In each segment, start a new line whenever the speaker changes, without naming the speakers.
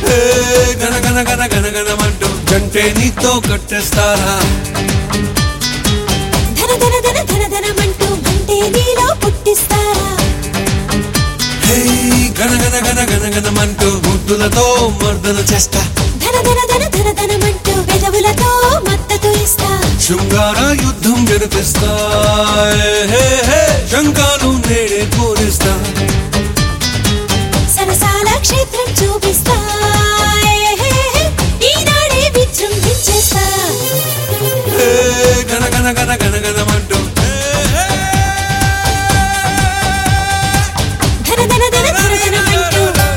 ఏ గన గన గన గన గనమంటూ జంటే నీతో కట్టేస్తారా
ధన ధన ధన ధన ధనమంటూ అంటే నీలో పుట్టిస్తారా
హే గన గన గన గన గనమంటూ ముద్దులతో మర్దన చేస్తా
ధన ధన ధన ధన ధనమంటూ పెదవులతో మద్దతు ఇస్తా
శృంగార యుద్ధం జరిపిస్తా ఏ హే హే శంకాను నేడే పూరిస్తా
సరసాల క్షేత్రం చూపిస్తా ఏ హే హే, ఈనాడే విజృంభించేస్తా
ఏ గన గన గన గన గనమంటూ
ధన ధన ధన ధన ధనమంటూ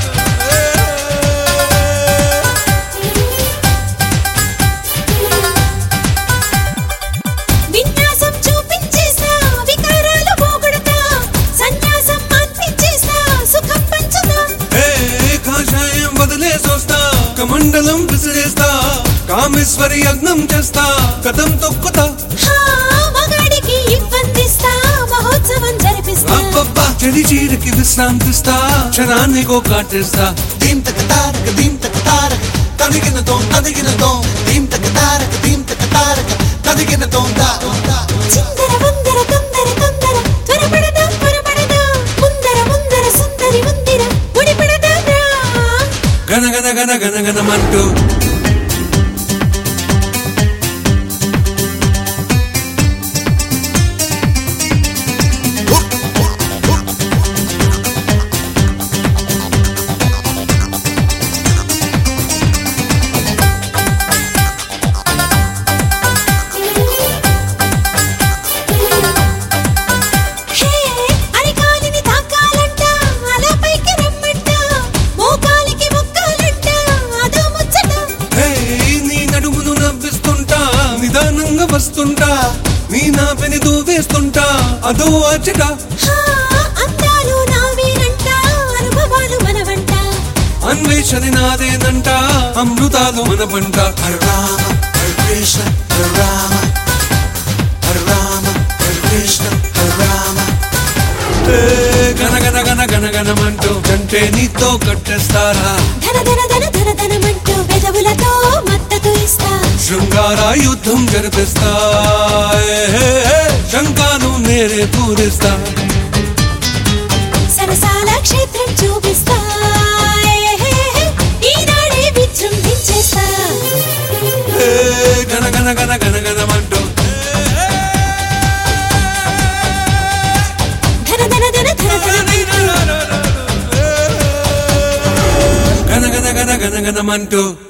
విన్యాసం చూపించేస్తా వికారాలు పోగొడతా సన్యాసం అనిపించేస్తా సుఖం పంచుతా
ఏ కాషాయం వదిలేసొస్తా కమండలం విసిరేస్తా కామేశ్వరి యజ్ఞం చేస్తా కథం తొక్కుతా
హా, మగాడికి ఇబ్బందిస్తా మహోత్సవం జరిపిస్తా
అబ్బబ్బా చెడి చీరకి విశ్రాంతిస్తా క్షణాన్ని గో కాటేస్తా
దీం తక తారక దీం తక తారక తదిగిన తోం తదిగిన తోం దీం తక తారక దీం తక తారక తదిగిన తోం దా దా
చిందర వందర తొందర తొందర త్వరపడదా త్వరపడదా ముందర ముందర సుందరి ముందిర ముడిపడదా రా.
గన గన గన గన గనమంటూ
హే, అరికాలిని తాకాలంట అలా పైకి రమ్మంట మోకాలికి మొక్కాలంట అదో ముచ్చట
హే నీ నడుమును నవ్విస్తుంటా నిదానంగా వస్తుంటా నీ నాపెని దూవేస్తుంటా అదో అచ్చట
హా, అందాలు నావేనంట అనుభవాలు మనవంట
అన్వేషణ నాదేనంట అమృతాలు మన పంట
హర రామ హర కృష్ణ హర రామ హర రామ హర కృష్ణ హర రామ
ఏ గన గన గన గన గనమంటూ కంటే నీతో కట్టేస్తారా
ధన ధన ధన ధన ధనమంటూ పెదవులతో మద్దతు ఇస్తా
శృంగార యుద్ధం జరిపిస్తా ఏ హే హే శంకాను నేనే పూరిస్తా
సరసాల క్షేత్రం చూపిస్తా ఏ హే హే, ఈనాడే విజృంభించేస్తా
ఏ గన గన గన గన గనమంటూ
ధన ధన ధన ధన ధనమంటూ
గన గన గన గన గనమంటూ